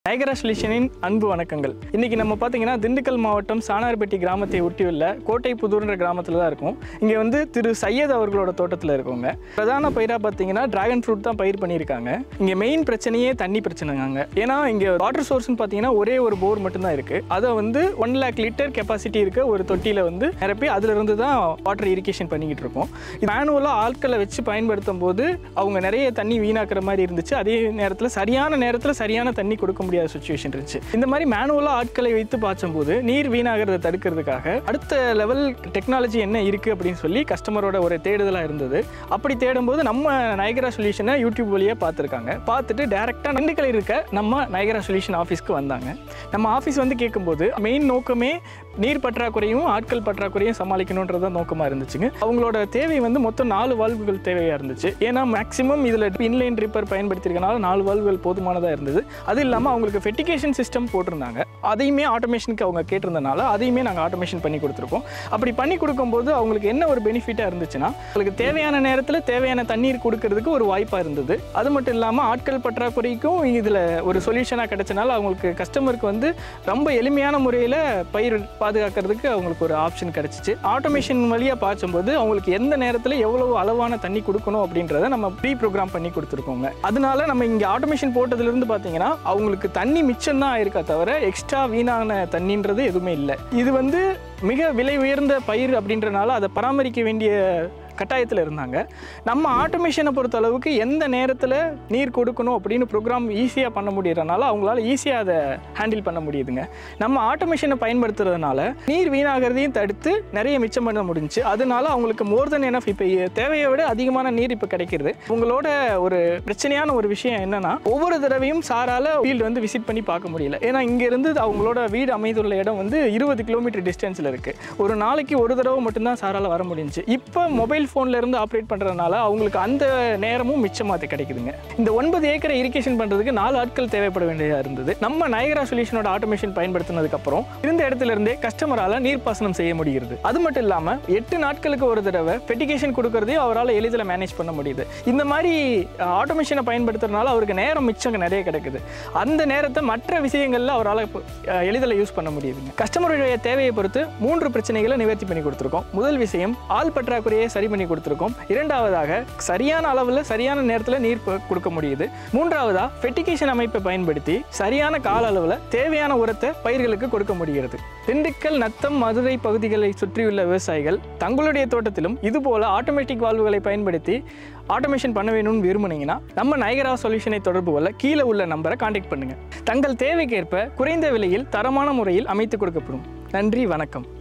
நயகரா சொல்யூஷனின் அன்பு வணக்கங்கள் இன்னைக்கு நம்ம பார்த்தீங்கன்னா திண்டுக்கல் மாவட்டம் சானார்பட்டி கிராமத்தை ஒட்டியுள்ள கோட்டை புதூர்ன்ற கிராமத்தில் தான் இருக்கும் இங்கே வந்து திரு சையத் அவர்களோட தோட்டத்தில் இருக்கவங்க பிரதான பயிராக பார்த்தீங்கன்னா டிராகன் ஃப்ரூட் தான் பயிர் பண்ணியிருக்காங்க இங்கே மெயின் பிரச்சனையே தண்ணி பிரச்சனைங்க ஏன்னா இங்கே வாட்டர் சோர்ஸ்னு பார்த்தீங்கன்னா ஒரே ஒரு போர் மட்டும்தான் இருக்குது அதை வந்து ஒன் லேக் லிட்டர் கெப்பாசிட்டி இருக்க ஒரு தொட்டியில் வந்து நிரப்பி அதிலிருந்து தான் வாட்டர் இரிகேஷன் பண்ணிக்கிட்டு இருக்கோம் மேனுவலாக ஆட்களை வச்சு பயன்படுத்தும் போது அவங்க நிறைய தண்ணி வீணாக்குற மாதிரி இருந்துச்சு அதே நேரத்தில் சரியான நேரத்தில் சரியான தண்ணி கொடுக்க முடியாத சுச்சுவேஷன் இருந்துச்சு இந்த மாதிரி மேனுவலாக ஆட்களை வைத்து பார்க்கும்போது நீர் வீணாகிறத தடுக்கிறதுக்காக அடுத்த லெவல் டெக்னாலஜி என்ன இருக்குது அப்படின்னு சொல்லி கஸ்டமரோட ஒரு தேடுதலாக இருந்தது அப்படி தேடும்போது நம்ம நயகரா சொல்யூஷனை யூடியூப் வழியாக பார்த்துருக்காங்க பார்த்துட்டு டேரெக்டாக திண்டுக்கல் இருக்க நம்ம நயகரா சொல்யூஷன் ஆஃபீஸ்க்கு வந்தாங்க நம்ம ஆஃபீஸ் வந்து கேட்கும்போது மெயின் நோக்கமே நீர் பற்றாக்குறையும் ஆட்கள் பற்றாக்குறையும் சமாளிக்கணுன்றது தான் நோக்கமாக இருந்துச்சுங்க அவங்களோட தேவை வந்து மொத்தம் நாலு வால்வுகள் தேவையாக இருந்துச்சு ஏன்னா மேக்ஸிமம் இதில் இன்லைன் ரிப்பர் பயன்படுத்தியிருக்கனால நாலு வால்வுகள் போதுமானதாக இருந்தது அது இல்லாமல் அவங்களுக்கு ஃபெட்டிகேஷன் சிஸ்டம் போட்டிருந்தாங்க அதையுமே ஆட்டோமேஷனுக்கு அவங்க கேட்டிருந்தனால அதையுமே நாங்கள் ஆட்டோமேஷன் பண்ணி கொடுத்துருக்கோம் அப்படி பண்ணி கொடுக்கும்போது அவங்களுக்கு என்ன ஒரு பெனிஃபிட்டாக இருந்துச்சுன்னா அவங்களுக்கு தேவையான நேரத்தில் தேவையான தண்ணீர் கொடுக்கறதுக்கு ஒரு வாய்ப்பாக இருந்தது அது மட்டும் இல்லாமல் ஆட்கள் பற்றாக்குறைக்கும் இதில் ஒரு சொல்யூஷனாக கிடைச்சனால அவங்களுக்கு கஸ்டமருக்கு வந்து ரொம்ப எளிமையான முறையில் பயிர் பாதுகாக்கிறதுக்கு அவங்களுக்கு ஒரு ஆப்ஷன் கிடச்சிச்சு ஆட்டோமேஷன் வழியாக பார்க்கும்போது அவங்களுக்கு எந்த நேரத்தில் எவ்வளவு அளவான தண்ணி கொடுக்கணும் அப்படின்றத நம்ம ப்ரீ ப்ரோக்ராம் பண்ணி கொடுத்துருக்கோங்க அதனால நம்ம இங்கே ஆட்டோமேஷன் போட்டதுலேருந்து பார்த்தீங்கன்னா அவங்களுக்கு தண்ணி மிச்சம் தான் இருக்கா தவிர எக்ஸ்ட்ரா வீணான தண்ணின்றது எதுவுமே இல்லை இது வந்து மிக விலை உயர்ந்த பயிர் அப்படின்றனால அதை பராமரிக்க வேண்டிய கட்டாயத்தில் இருந்தாங்க நம்ம ஆட்டோமேஷனை பொறுத்த அளவுக்கு எந்த நேரத்தில் நீர் கொடுக்கணும் அப்படின்னு ப்ரோக்ராம் ஈஸியாக பண்ண முடியறனால அவங்களால ஈஸியாக அதை ஹேண்டில் பண்ண முடியுதுங்க நம்ம ஆட்டோமேஷனை பயன்படுத்துறதுனால நீர் வீணாகிறதையும் தடுத்து நிறைய மிச்சம் பண்ண முடிஞ்சுச்சு அதனால அவங்களுக்கு மோர் தென் எனஃப் இப்போ தேவையை விட அதிகமான நீர் இப்போ கிடைக்கிறது உங்களோட ஒரு பிரச்சனையான ஒரு விஷயம் என்னன்னா ஒவ்வொரு தடவையும் சாரால ஃபீல்டு வந்து விசிட் பண்ணி பார்க்க முடியல ஏன்னா இங்கேருந்து அவங்களோட வீடு அமைந்துள்ள இடம் வந்து இருபது கிலோமீட்டர் டிஸ்டன்ஸில் இருக்குது ஒரு நாளைக்கு ஒரு தடவை மட்டும்தான் சாரால வர முடிஞ்சுச்சு இப்போ மொபைல் ஃபோன்ல இருந்து ஆப்ரேட் பண்ணுறதுனால அவங்களுக்கு அந்த நேரமும் மிச்சமாக கிடைக்குதுங்க இந்த ஒன்பது ஏக்கரை இரிகேஷன் பண்ணுறதுக்கு நாலு ஆட்கள் தேவைப்பட வேண்டியதாக இருந்தது நம்ம நயகரா சொல்யூஷனோட ஆட்டோமேஷன் பயன்படுத்தினதுக்கு அப்புறம் இருந்த இடத்துல இருந்தே கஸ்டமரால் நீர்ப்பாசனம் செய்ய முடிகிறது அது மட்டும் இல்லாமல் எட்டு நாட்களுக்கு ஒரு தடவை ஃபெட்டிகேஷன் கொடுக்கறதையும் அவரால் எளிதில் மேனேஜ் பண்ண முடியுது இந்த மாதிரி ஆட்டோமேஷனை பயன்படுத்துறதுனால அவருக்கு நேரம் மிச்சம் நிறைய கிடைக்குது அந்த நேரத்தை மற்ற விஷயங்களில் அவரால் எளிதில் யூஸ் பண்ண முடியுதுங்க கஸ்டமருடைய தேவையை பொறுத்து மூன்று பிரச்சனைகளை நிவர்த்தி பண்ணி கொடுத்துருக்கோம் முதல் விஷயம் ஆள் பற்றாக்குறையை சரி பண்ணி கொடுத்துருக்கோம் இரண்டாவதாக சரியான அளவில் சரியான நேரத்தில் நீர் ப- கொடுக்க முடியுது மூன்றாவதா ஃபெட்டிகேஷன் அமைப்பை பயன்படுத்தி சரியான கால அளவில் தேவையான உரத்தை பயிர்களுக்கு கொடுக்க முடிகிறது திண்டுக்கல் நத்தம் மதுரை பகுதிகளை சுற்றியுள்ள விவசாயிகள் தங்களுடைய தோட்டத்திலும் இதுபோல ஆட்டோமேட்டிக் வால்வுகளை பயன்படுத்தி ஆட்டோமேஷன் பண்ண வேணும்னு விரும்புனீங்கன்னா நம்ம நயகரா சொல்யூஷனை தொடர்பு கொள்ள கீழே உள்ள நம்பரை காண்டாக்ட் பண்ணுங்க தங்கள் தேவைக்கேற்ப குறைந்த விலையில் தரமான முறையில் அமைத்து கொடுக்கப்படும் நன்றி வணக்கம்